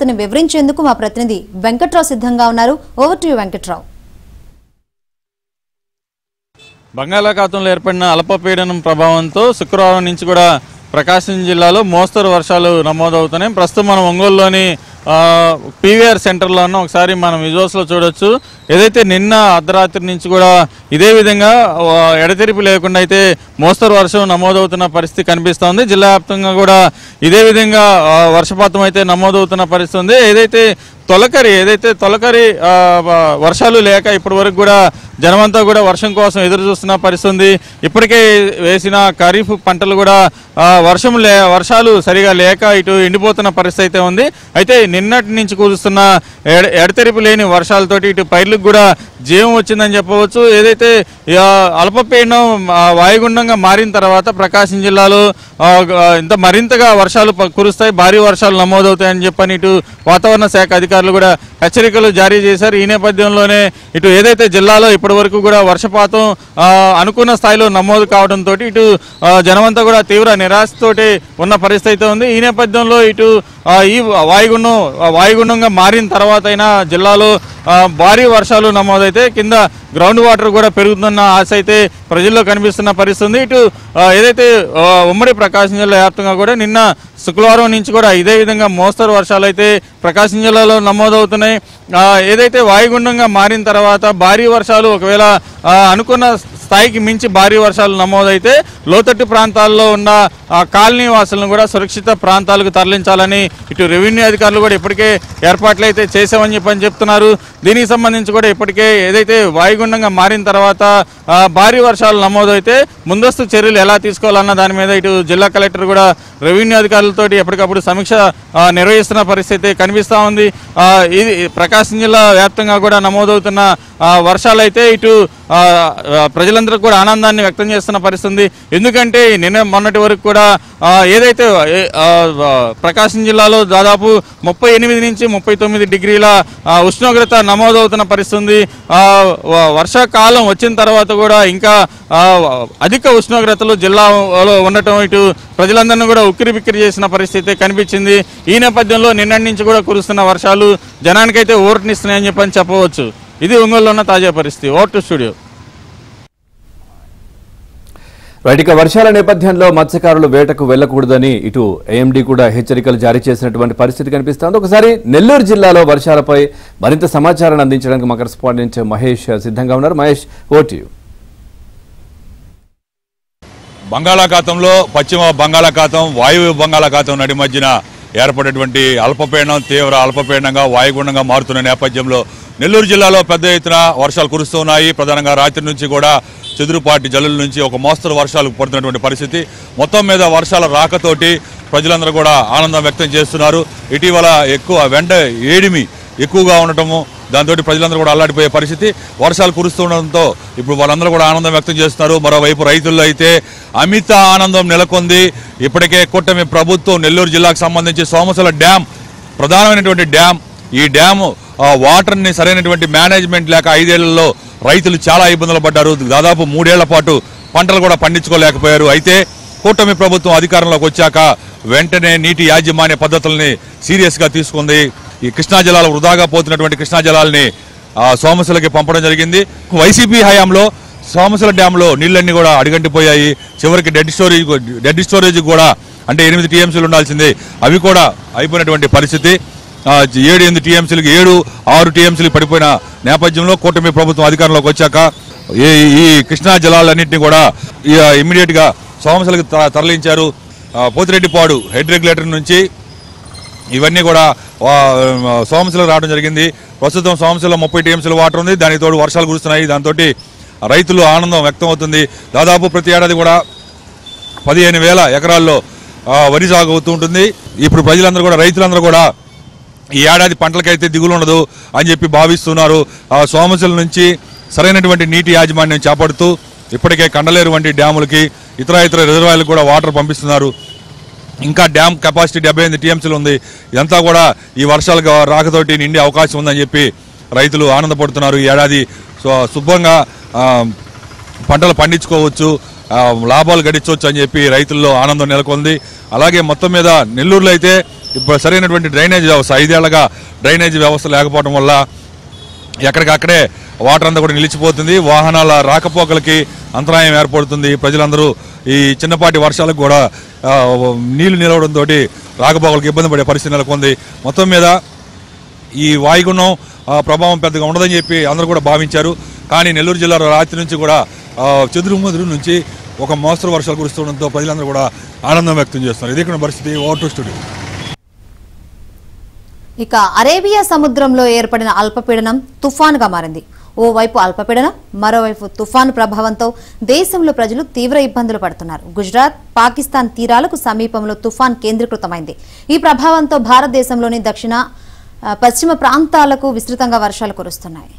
పరిస్థితిని వివరించేందుకు మా ప్రతినిధి వెంకట్రావు సిద్ధంగా ఉన్నారు ఓవర్ టు యు, వెంకట్రావు బంగాళాఖాతంలో ఏర్పడిన అల్పపీడనం ప్రభావంతో శుక్రవారం నుంచి కూడా ప్రకాశం జిల్లాలో మోస్తరు వర్షాలు నమోదవుతున్నాయి ప్రస్తుతం మనం ఒంగోలులోని పీవీఆర్ సెంటర్లో ఉన్న ఒకసారి మనం విజువల్స్లో చూడొచ్చు ఏదైతే నిన్న అర్ధరాత్రి నుంచి కూడా ఇదే విధంగా ఆ, ఎడతెరిపి లేకుండా అయితే మోస్తరు వర్షం నమోదవుతున్న పరిస్థితి కనిపిస్తోంది జిల్లా వ్యాప్తంగా కూడా ఇదే విధంగా ఆ, వర్షపాతం అయితే నమోదవుతున్న పరిస్థితి ఉంది ఏదైతే తొలకరి ఏదైతే తొలకరి ఆ, వ- వర్షాలు లేక ఇప్పటి వరకు కూడా జనమంతా కూడా వర్షం కోసం ఎదురు చూస్తున్న పరిస్థితి ఉంది ఇప్పటికే వేసిన ఖరీఫ్ పంటలు కూడా ఆ, వర్షం లే వర్షాలు సరిగా లేక ఇటు ఎండిపోతున్న పరిస్థితి అయితే ఉంది అయితే నిన్నటి నుంచి కురుస్తున్న ఎడ ఎడతెరిపి లేని వర్షాలతోటి ఇటు పైర్లకు కూడా జీవం వచ్చిందని చెప్పవచ్చు ఏదైతే ఆ, అల్పపీడనం ఆ, వాయుగుండంగా మారిన తర్వాత ప్రకాశం జిల్లాలో ఆ, ఆ, ఇంత మరింతగా వర్షాలు ప- కురుస్తాయి భారీ వర్షాలు నమోదవుతాయని చెప్పని ఇటు వాతావరణ శాఖ అధికారులు కూడా హెచ్చరికలు జారీ చేశారు ఈ నేపథ్యంలోనే ఇటు ఏదైతే జిల్లాలో ఇప్పటి వరకు కూడా వర్షపాతం ఆ, అనుకున్న స్థాయిలో నమోదు కావడంతో ఇటు ఆ, జనమంతా కూడా తీవ్ర నిరాశతోటి ఉన్న పరిస్థితి అయితే ఉంది ఈ నేపథ్యంలో ఇటు ఆ, ఈ వాయుగుండం ఆ, వాయుగుండంగా మారిన తర్వాత అయినా జిల్లాలో ఆ, భారీ వర్షాలు నమోదైతే కింద గ్రౌండ్ వాటర్ కూడా పెరుగుతున్న ఆశ అయితే ప్రజల్లో కనిపిస్తున్న పరిస్థితి ఉంది ఇటు ఆ, ఏదైతే ఆ, ఉమ్మడి ప్రకాశం జిల్లా వ్యాప్తంగా కూడా నిన్న శుక్రవారం నుంచి కూడా ఇదే విధంగా మోస్తరు వర్షాలు అయితే ప్రకాశం జిల్లాలో నమోదవుతున్నాయి ఆ, ఏదైతే వాయుగుండంగా మారిన తర్వాత భారీ వర్షాలు ఒకవేళ ఆ, అనుకున్న స్థాయికి మించి భారీ వర్షాలు నమోదైతే లోతట్టు ప్రాంతాల్లో ఉన్న ఆ, కాలనీ వాసులను కూడా సురక్షిత ప్రాంతాలకు తరలించాలని ఇటు రెవెన్యూ అధికారులు కూడా ఇప్పటికే ఏర్పాట్లు అయితే చేసామని చెప్పని చెప్తున్నారు దీనికి సంబంధించి కూడా ఇప్పటికే ఏదైతే వాయుగుండంగా మారిన తర్వాత ఆ, భారీ వర్షాలు నమోదైతే ముందస్తు చర్యలు ఎలా తీసుకోవాలన్న దాని మీద ఇటు జిల్లా కలెక్టర్ కూడా రెవెన్యూ అధికారులతోటి ఎప్పటికప్పుడు సమీక్ష ఆ, నిర్వహిస్తున్న పరిస్థితి కనిపిస్తూ ఉంది ఆ, ఇది ప్రకాశం జిల్లా వ్యాప్తంగా కూడా నమోదవుతున్న ఆ, వర్షాలు అయితే ఇటు ఆ, ఆ, ప్రజలందరూ కూడా ఆనందాన్ని వ్యక్తం చేస్తున్న పరిస్థితి ఉంది ఎందుకంటే ఈ నిన్న మొన్నటి వరకు కూడా ఆ, ఏదైతే ఏ, ఆ, ఆ, ప్రకాశం జిల్లాలో దాదాపు ముప్పై ఎనిమిది నుంచి ముప్పై తొమ్మిది డిగ్రీల ఆ, ఉష్ణోగ్రత నమోదవుతున్న పరిస్థితి ఉంది ఆ, వ- వర్షాకాలం వచ్చిన తర్వాత కూడా ఇంకా ఆ, అధిక ఉష్ణోగ్రతలు జిల్లాలో ఉండటం ఇటు ప్రజలందరినీ కూడా ఉక్కిరి బిక్కిరి చేసిన పరిస్థితి కనిపించింది ఈ నేపథ్యంలో నిన్నటి నుంచి కూడా కురుస్తున్న వర్షాలు జనానికైతే ఊరటనిస్తున్నాయని చెప్పని చెప్పవచ్చు ఇది ఒంగోలులో ఉన్న తాజా పరిస్థితి ఓట్ టు స్టూడియో రైట్ ఇక వర్షాల నేపథ్యంలో మత్స్యకారులు వేటకు వెళ్లకూడదని ఇటు ఏఎండీ కూడా హెచ్చరికలు జారీ చేసినటువంటి పరిస్థితి కనిపిస్తోంది ఒకసారి నెల్లూరు జిల్లాలో వర్షాలపై మరింత సమాచారాన్ని అందించడానికి మా కరెస్పాండెంట్ మహేష్ సిద్ధంగా ఉన్నారు మహేష్ ఓటు బంగాళాఖాతంలో పశ్చిమ బంగాళాఖాతం వాయువ్య బంగాళాఖాతం నడి మధ్యన ఏర్పడేటువంటి అల్పపీడనం తీవ్ర అల్పపీడనంగా వాయుగుండంగా మారుతున్న నేపథ్యంలో నెల్లూరు జిల్లాలో పెద్ద ఎత్తున వర్షాలు కురుస్తున్నాయి ప్రధానంగా రాత్రి నుంచి కూడా చెదురుపాటి జల్లుల నుంచి ఒక మోస్తరు వర్షాలు పడుతున్నటువంటి పరిస్థితి మొత్తం మీద వర్షాల రాకతోటి ప్రజలందరూ కూడా ఆనందం వ్యక్తం చేస్తున్నారు ఇటీవల ఎక్కువ వెంట ఏడిమి ఎక్కువగా ఉండటము దాంతో ప్రజలందరూ కూడా అల్లాడిపోయే పరిస్థితి వర్షాలు కురుస్తుండడంతో ఇప్పుడు వాళ్ళందరూ కూడా ఆనందం వ్యక్తం చేస్తున్నారు మరోవైపు రైతుల్లో అయితే అమిత ఆనందం నెలకొంది ఇప్పటికే కూటమి ప్రభుత్వం నెల్లూరు జిల్లాకు సంబంధించి సోమసల డ్యామ్ ప్రధానమైనటువంటి డ్యామ్ ఈ డ్యామ్ ఆ, వాటర్ని సరైనటువంటి మేనేజ్మెంట్ లేక ఐదేళ్లలో రైతులు చాలా ఇబ్బందులు పడ్డారు దాదాపు మూడేళ్ల పాటు పంటలు కూడా పండించుకోలేకపోయారు అయితే కూటమి ప్రభుత్వం అధికారంలోకి వచ్చాక వెంటనే నీటి యాజమాన్య పద్ధతుల్ని సీరియస్గా తీసుకుంది ఈ కృష్ణా జలాలు వృధాగా పోతున్నటువంటి కృష్ణా జలాల్ని ఆ, సోమశిలకి పంపడం జరిగింది వైసీపీ హయాంలో సోమశిల డ్యాంలో నీళ్ళన్నీ కూడా అడిగంటిపోయాయి చివరికి డెడ్ స్టోరేజ్ డెడ్ స్టోరేజ్ కూడా అంటే ఎనిమిది టీఎంసీలు ఉండాల్సిందే అవి కూడా అయిపోయినటువంటి పరిస్థితి ఆ, ఏడు ఎనిమిది టీఎంసీలకు ఏడు ఆరు టీఎంసీలు పడిపోయిన నేపథ్యంలో కూటమి ప్రభుత్వం అధికారంలోకి వచ్చాక ఈ ఈ కృష్ణా జలాలన్నింటినీ కూడా ఇమ్మీడియట్ గా సోమశిలకు త- తరలించారు ఆ, పోతిరెడ్డిపాడు హెడ్ రెగ్యులేటర్ నుంచి ఇవన్నీ కూడా ఆ, సోమశిలకు రావడం జరిగింది ప్రస్తుతం సోమశిలో ముప్పై టీఎంసీల వాటర్ ఉంది దానికి తోడు వర్షాలు కురుస్తున్నాయి దాంతో రైతులు ఆనందం వ్యక్తం అవుతుంది దాదాపు ప్రతి ఏడాది కూడా పదిహేను వేల ఎకరాల్లో ఆ, వరి సాగు అవుతూ ఉంటుంది ఇప్పుడు ప్రజలందరూ కూడా రైతులందరూ కూడా ఈ ఏడాది పంటలకైతే దిగులు ఉండదు అని చెప్పి భావిస్తున్నారు ఆ సోమశిల నుంచి సరైనటువంటి నీటి యాజమాన్యం చేపడుతూ ఇప్పటికే కండలేరు వంటి డ్యాములకి ఇతర ఇతర రిజర్వాయర్లకు కూడా వాటర్ పంపిస్తున్నారు ఇంకా డ్యామ్ కెపాసిటీ డెబ్బై ఎనిమిది టీఎంసీలు ఉంది ఇదంతా కూడా ఈ వర్షాలకు రాకతోటి నిండే అవకాశం ఉందని చెప్పి రైతులు ఆనందపడుతున్నారు ఈ ఏడాది సో శుభ్రంగా ఆ, పంటలు పండించుకోవచ్చు ఆ, లాభాలు గడించవచ్చు అని చెప్పి రైతుల్లో ఆనందం నెలకొంది అలాగే మొత్తం మీద నెల్లూరులో అయితే ఇప్పుడు సరైనటువంటి డ్రైనేజ్ వ్యవస్థ ఐదేళ్లగా డ్రైనేజ్ వ్యవస్థ లేకపోవడం వల్ల ఎక్కడికక్కడే వాటర్ అంతా కూడా నిలిచిపోతుంది వాహనాల రాకపోకలకి అంతరాయం ఏర్పడుతుంది ప్రజలందరూ ఈ చిన్నపాటి వర్షాలకు కూడా ఆ, నీళ్లు నిలవడంతో రాకపోకలకు ఇబ్బంది పడే పరిస్థితి నెలకొంది మొత్తం మీద ఈ వాయుగుణం ఆ, ప్రభావం పెద్దగా ఉండదని చెప్పి అందరూ కూడా భావించారు కానీ నెల్లూరు జిల్లాలో రాత్రి నుంచి కూడా ఆ, చెదురుమదురు నుంచి ఒక మోస్తరు వర్షాలు కురుస్తుండడంతో ప్రజలందరూ కూడా ఆనందం వ్యక్తం చేస్తున్నారు ఇది ఇక్కడ పరిస్థితి ఓవర్ టు స్టూడియో ఇక అరేబియా సముద్రంలో ఏర్పడిన అల్పపీడనం తుఫానుగా మారింది ఓవైపు అల్పపీడనం మరోవైపు తుఫాను ప్రభావంతో దేశంలో ప్రజలు తీవ్ర ఇబ్బందులు పడుతున్నారు గుజరాత్ పాకిస్తాన్ తీరాలకు సమీపంలో తుఫాన్ కేంద్రీకృతమైంది ఈ ప్రభావంతో భారతదేశంలోని దక్షిణ ఆ, పశ్చిమ ప్రాంతాలకు విస్తృతంగా వర్షాలు కురుస్తున్నాయి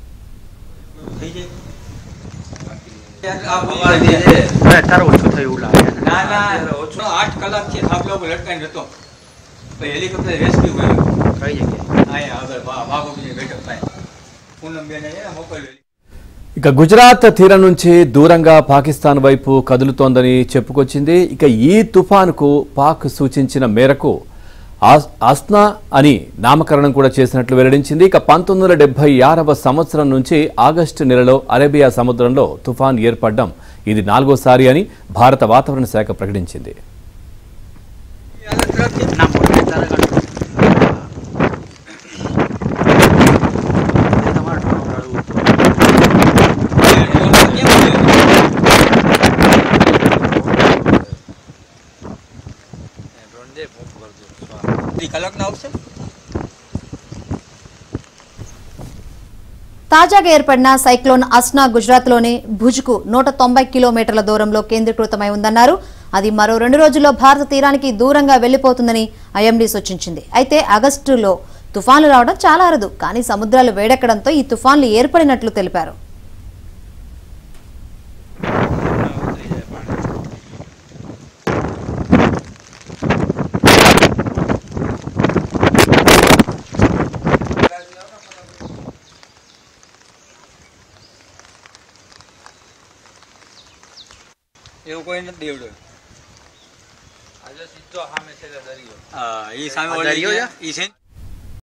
તારો ઓછો થયું એવું લાગે છે. ના ના આઠ કલાકથી થાંભલા ઉપર લટકાઈને જતો પછી હેલિકોપ્ટર રેસ્ક્યુ કર્યો કઈ જગ્યાએ અહીંયા આગળ વાઘોબીની બેઠક પાસે પૂનમબેને છે ને મોકલ્યો ఇక గుజరాత్ తీరం నుంచి దూరంగా పాకిస్తాన్ వైపు కదులుతోందని చెప్పుకొచ్చింది ఇక ఈ తుఫానుకు పాక్ సూచించిన మేరకు ఆస్- ఆస్నా అని నామకరణం కూడా చేసినట్లు వెల్లడించింది ఇక పంతొమ్మిది వందల డెబ్బై ఆరవ సంవత్సరం నుంచి ఆగస్టు నెలలో అరేబియా సముద్రంలో తుఫాన్ ఏర్పడడం ఇది నాలుగోసారి అని భారత వాతావరణ శాఖ ప్రకటించింది ના મોટા તારા ગણ તમારે ઢોળાવું કલાકના આવશે తాజాగా ఏర్పడిన సైక్లోన్ అస్నా గుజరాత్లోని భుజ్కు నూట తొంభై కిలోమీటర్ల దూరంలో కేంద్రీకృతమై ఉందన్నారు అది మరో రెండు రోజుల్లో భారత తీరానికి దూరంగా వెళ్లిపోతుందని ఐఎండీ సూచించింది అయితే ఆగస్టులో తుఫాన్లు రావడం చాలా అరుదు కానీ సముద్రాలు వేడెక్కడంతో ఈ తుఫాన్లు ఏర్పడినట్లు తెలిపారు એવું કોઈ નથી દેવડ્યું હા એ સામે આ ઓલી દરિયો છે, છે? ઈ છે